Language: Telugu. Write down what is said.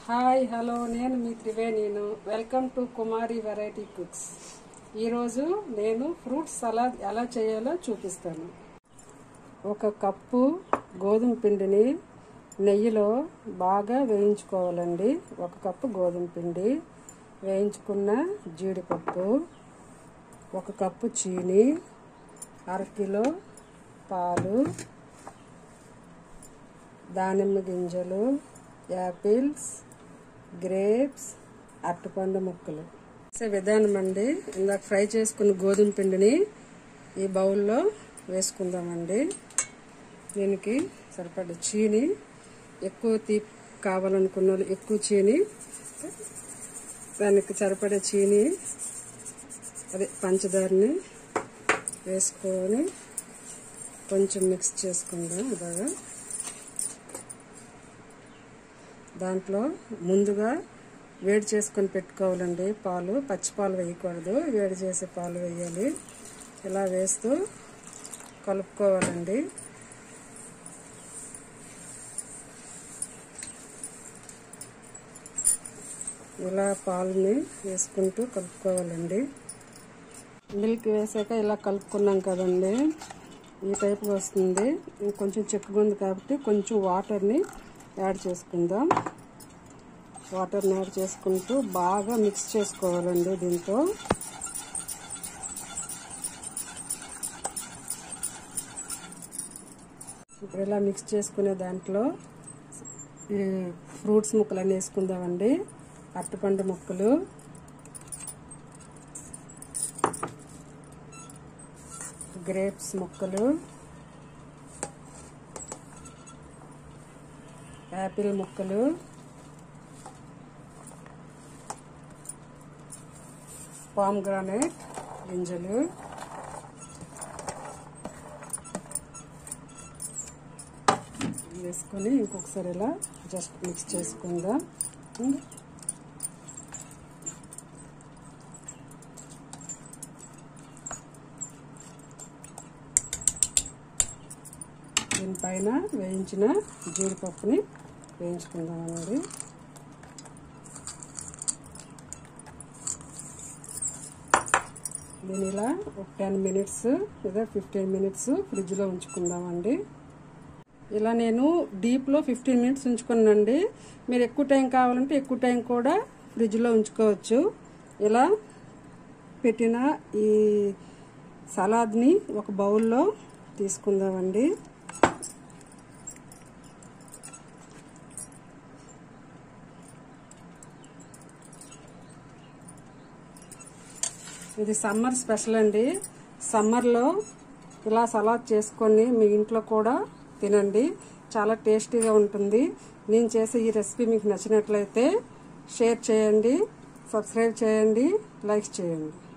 హాయ్ హలో నేను మీ త్రివేణిను welcome to Kumari variety cooks ఈరోజు నేను ఫ్రూట్ సలాద్ ఎలా చేయాలో చూపిస్తాను ఒక కప్పు గోధుమ పిండిని నెయ్యిలో బాగా వేయించుకోవాలండి ఒక కప్పు గోధుమ పిండి వేయించుకున్న జీడిపప్పు ఒక కప్పు చీని అరకిలో పాలు దానిమ్మ గింజలు యాపిల్స్ గ్రేప్స్ అరటిపండు ముక్కలు చేసే విధానం అండి ఇందాక ఫ్రై చేసుకున్న గోధుమ పిండిని ఈ బౌల్లో వేసుకుందామండి దీనికి సరిపడ చీని ఎక్కువ తీపి కావాలనుకున్న వాళ్ళు ఎక్కువ చీని దానికి సరిపడే చీని అదే పంచదారని వేసుకొని కొంచెం మిక్స్ చేసుకుందాం బాగా దాంట్లో ముందుగా వేడి చేసుకొని పెట్టుకోవాలండి పాలు పచ్చి పాలు వేయకూడదు వేడి చేసే పాలు వేయాలి ఇలా వేస్తూ కలుపుకోవాలండి ఇలా పాలని వేసుకుంటూ కలుపుకోవాలండి మిల్క్ వేసాక ఇలా కలుపుకున్నాం కదండి ఈ టైప్గా వస్తుంది ఇంకొంచెం చిక్కగా ఉంది కాబట్టి కొంచెం వాటర్ని యాడ్ చేసుకుందాం వాటర్ని యాడ్ చేసుకుంటూ బాగా మిక్స్ చేసుకోవాలండి దీంతో ఇప్పుడు ఇలా మిక్స్ చేసుకునే దాంట్లో ఈ ఫ్రూట్స్ ముక్కలన్నీ వేసుకుందామండి అరటిపండు ముక్కలు గ్రేప్స్ ముక్కలు యాపిల్ ముక్కలు పామ్ గ్రానైట్ గింజలు వేసుకొని ఇంకొకసారి ఇలా జస్ట్ మిక్స్ చేసుకుందాం దీనిపైన వేయించిన జీడిపప్పుని వేయించుకుందాం అన్నది దీని ఇలా ఒక టెన్ మినిట్స్ లేదా ఫిఫ్టీన్ మినిట్స్ ఫ్రిడ్జ్లో ఉంచుకుందామండి ఇలా నేను డీప్లో ఫిఫ్టీన్ మినిట్స్ ఉంచుకున్నానండి మీరు ఎక్కువ టైం కావాలంటే ఎక్కువ టైం కూడా ఫ్రిడ్జ్లో ఉంచుకోవచ్చు ఇలా పెట్టిన ఈ సలాద్ని ఒక బౌల్లో తీసుకుందామండి ఇది సమ్మర్ స్పెషల్ అండి సమ్మర్లో ఇలా సలాడ్ చేసుకొని మీ ఇంట్లో కూడా తినండి చాలా టేస్టీగా ఉంటుంది నేను చేసే ఈ రెసిపీ మీకు నచ్చినట్లయితే షేర్ చేయండి సబ్స్క్రైబ్ చేయండి లైక్ చేయండి